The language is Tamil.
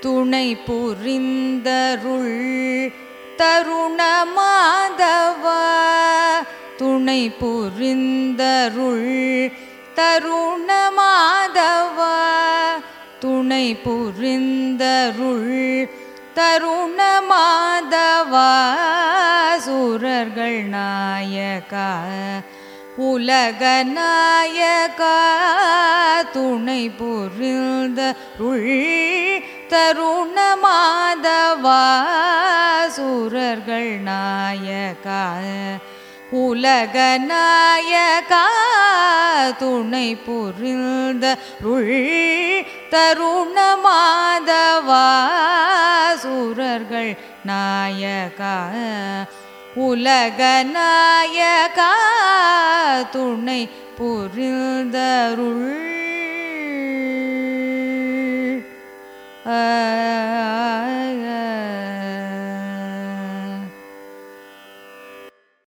துணை புரிந்தருள் தருண மாதவா துணை புரிந்தருள் தருண மாதவா துணை புரிந்தருள் தருண மாதவா சூரர்கள் நாயகா உலக நாயகா துணை புரிந்தருள் தருண மாதவா சூரர்கள் நாயகா உலக நாயகா துணை புரிந்தருள் தருண மாதவா சூரர்கள் நாயகா உலக நாயகா துணை புரிந்தருள் ஆ